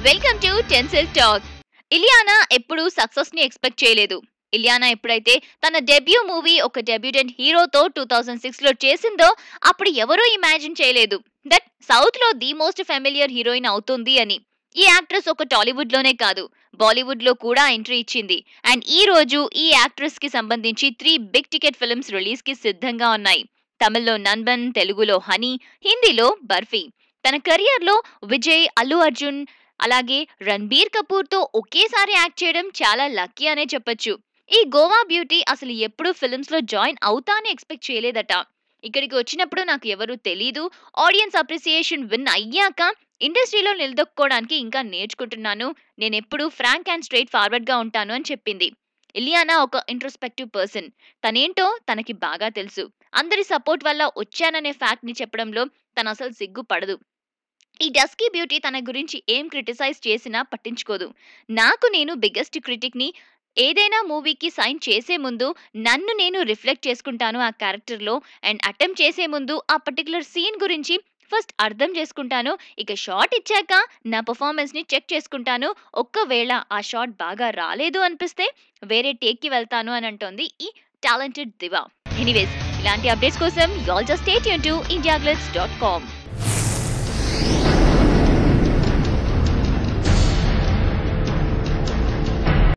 welcome to tinsel talk Ileana ఎప్పుడూ success ని expect చేయలేదు ఇలియానా ఎప్పుడైతే తన డెబ్యూ మూవీ ఒక డెబ్యూటెంట్ హీరోతో టూ థౌజండ్ సిక్స్ లో చేసిందో అప్పుడు ఎవరూ ఇమాజిన్ చేయలేదు దట్ సౌత్ లో ది మోస్ట్ ఫెమిలియర్ హీరోయిన్ అవుతుంది అని ఈ యాక్ట్రెస్ ఒక టాలీవుడ్ లోనే కాదు బాలీవుడ్ లో కూడా ఎంట్రీ ఇచ్చింది అండ్ ఈ రోజు ఈ యాక్ట్రెస్ కి సంబంధించి three big ticket films release కి సిద్ధంగా ఉన్నాయి తమిళ్లో నన్బన్ తెలుగులో హనీ హిందీలో బర్ఫీ తన కెరియర్ లో విజయ్ అల్లు అర్జున్ అలాగే రణబీర్ కపూర్ తో ఒకేసారి యాక్ట్ చేయడం చాలా లక్కీ అనే చెప్పొచ్చు ఈ గోవా బ్యూటీ అసలు ఎప్పుడు ఫిల్మ్స్ లో జాయిన్ అవుతా అని ఎక్స్పెక్ట్ చేయలేదట ఇక్కడికి వచ్చినప్పుడు నాకు ఎవరు తెలీదు ఆడియన్స్ అప్రిసియేషన్ విన్ అయ్యాక ఇండస్ట్రీలో నిలదొక్కుకోవడానికి ఇంకా నేర్చుకుంటున్నాను నేను ఎప్పుడు ఫ్రాంక్ అండ్ స్ట్రైట్ ఫార్వర్డ్ గా ఉంటాను అని చెప్పింది ఇలియానా ఒక ఇంట్రోస్పెక్టివ్ పర్సన్ తనేంటో తనకి బాగా తెలుసు అందరి సపోర్ట్ వల్ల వచ్చాననే ఫ్యాక్ట్ ని చెప్పడంలో తను అసలు సిగ్గుపడదు ఈ డస్కీ బ్యూటీ తన గురించి ఏం క్రిటిసైజ్ చేసినా పట్టించుకోదు నాకు నేను బిగ్గెస్ట్ క్రిటిక్ ని ఏదైనా మూవీకి సైన్ చేసే ముందు నన్ను నేను రిఫ్లెక్ట్ చేసుకుంటాను ఆ క్యారెక్టర్లో అండ్ అటెంప్ట్ చేసే ముందు ఆ పర్టికులర్ సీన్ గురించి ఫస్ట్ అర్థం చేసుకుంటాను ఇక షార్ట్ ఇచ్చాక నా పర్ఫార్మెన్స్ ని చెక్ చేసుకుంటాను ఒక్కవేళ ఆ షార్ట్ బాగా రాలేదు అనిపిస్తే వేరే టేక్ కి వెళ్తాను అని అంటోంది ఈ టాలెంటెడ్ దివా ఎనీవేస్ ఇలాంటి అప్డేట్స్ కోసం y'all just state to India dot com